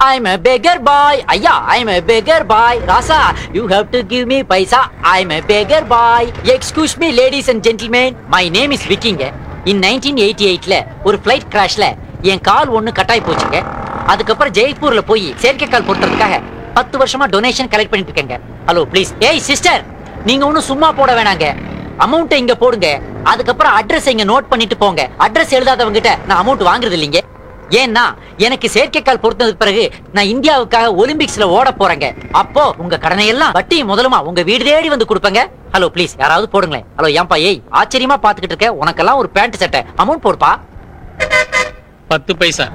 I'm a beggar boy. ஐயா I'm a beggar boy. Rasa you have to give me paisa I'm a beggar boy. Excuse me ladies and gentlemen. My name is விக்கிங்க in 1988ல ஒரு flight கிராஷ்ல என் கால் ஒண்ணு கட்டாய் போச்சுங்க அதுக்கப்புறம் ஜெய்ப்பூர்ல போய் செயற்கைக்கால் பொருத்துறதுக்காக பத்து வருஷமா donation collect பண்ணிட்டு இருக்கேங்க ஹலோ ப்ளீஸ் ஏய் சிஸ்டர் நீங்க ஒண்ணும் சும்மா போட வேணாங்க அமௌண்ட் இங்க போடுங்க அதுக்கப்புறம் அட்ரஸ் இங்க நோட் பண்ணிட்டு போங்க அட்ரஸ் எழுதாதவங்க கிட்ட நான் அமௌண்ட் வாங்குறது இல்லைங்க ஏன்னா எனக்கு செயற்கைக்கால் பொருத்ததுக்கு பிறகு நான் இந்தியாவுக்காக ஒலிம்பிக்ஸ்ல ஓட போறேங்க அப்போ உங்க கடனை எல்லாம் வட்டி முதலுமா உங்க வீடு தேடி வந்து கொடுப்பேங்க ஹலோ ப்ளீஸ் யாராவது போடுங்களேன் ஹலோ ஏன்பா ஏய் ஆச்சரியமா பாத்துக்கிட்டு இருக்க உனக்கெல்லாம் ஒரு பேண்ட் சட்டை அமௌண்ட் போடுப்பா பத்து paisa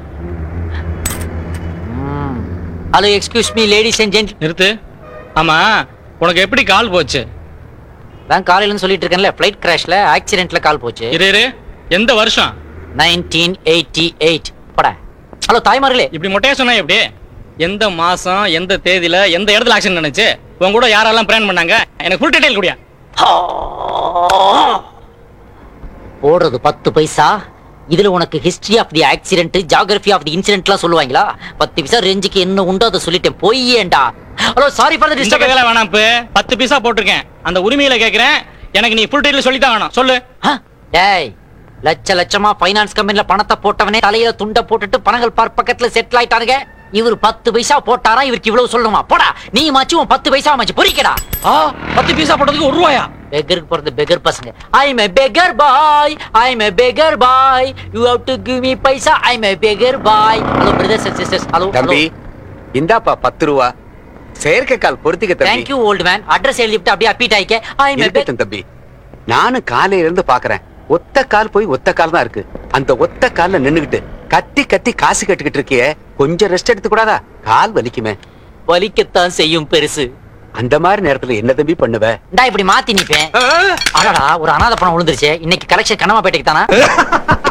hello excuse me ladies and gent நிறுத்து ஆமா உனக்கு எப்படி கால் போச்சு தான் காலையில சொல்லிட்டு இருக்கேன்ல ஃபிளைட் கிராஷ்ல ஆக்சிடென்ட்ல கால் போச்சு இரு இரு எந்த வருஷம் நைன்டீன் எயிட்டி எயிட் பட ஹலோ தாய்மார்களே இப்படி மொட்டையா சொன்னா எப்படி எந்த மாசம் எந்த தேதியில எந்த இடத்துல ஆக்சிடென்ட் நடந்துச்சு உன் கூட யாரெல்லாம் பிளான் பண்ணாங்க எனக்கு ஃபுல் டீடைல் குடியா போடுறது பத்து பைசா இதுல உனக்கு history of the accident geography of the இன்சிடென்ட்லாம் சொல்லுவாங்களா பத்து பைசா ரேஞ்சுக்கு என்ன உண்டோ அதை சொல்லிட்டேன் பொய்யேண்டா ஹலோ சாரி ஃபார் தி இந்த டிஸ்டர்பன்ஸ் கையில வேணாம் இப்ப பத்து பைசா போட்டிருக்கேன் அந்த உரிமையில கேக்குறேன் எனக்கு நீ ஃபுல் டீடைல் சொல்லி தான் வேணும் சொல்லு டேய் லட்ச லட்சமா ஃபைனான்ஸ் கம்பெனில பணத்தை போட்டவனே தலையில துண்ட போட்டுட்டு பணங்கள் பார் பக்கத்துல செட்டில் ஆயிட்டானுங்க இவர் பத்து பைசா போட்டாரா இவருக்கு இவ்வளவு சொல்லணுமா போடா நீ மாச்சு உன் பத்து பைசா மாச்சு பொறிக்கடா ஆ பத்து பைசா போட்டதுக்கு ஒரு ரூபாயா பெக்கருக்கு போறது பெக்கர் பசங்க I am a beggar boy I am a beggar boy you have to give me paisa I am a beggar boy hello brothers and sisters hello தம்பி இந்தாப்பா பத்து ரூபா செயற்கைக்கால் பொருத்திக்க தேங்க் தம்பி யூ ஓல்ட் மேன் அட்ரஸ் எழுதிட்டு அப்படியே அப்பீட் ஆயிக்க ஐ எம் a இருக்கட்டும் தம்பி நானும் காலையில இருந்து பாக்குறேன் ஒத்த கால் போய் ஒத்த கால் தான் இருக்கு அந்த ஒத்த கால்ல நின்னுகிட்டு கத்தி கத்தி காசு கட்டுக்கிட்டு இருக்கியே கொஞ்சம் ரெஸ்ட் எடுத்து கூடாதா கால் வலிக்குமே வலிக்கத்தான் செய்யும் பெருசு அந்த மாதிரி நேரத்துல என்ன தம்பி பண்ணுவ இந்தா இப்படி மாத்தி நிப்பேன் அடடா ஒரு அனாதை பணம் விழுந்துருச்சு இன்னைக்கு கலெக்ஷன் கனமா பேட்டைக்கு தானா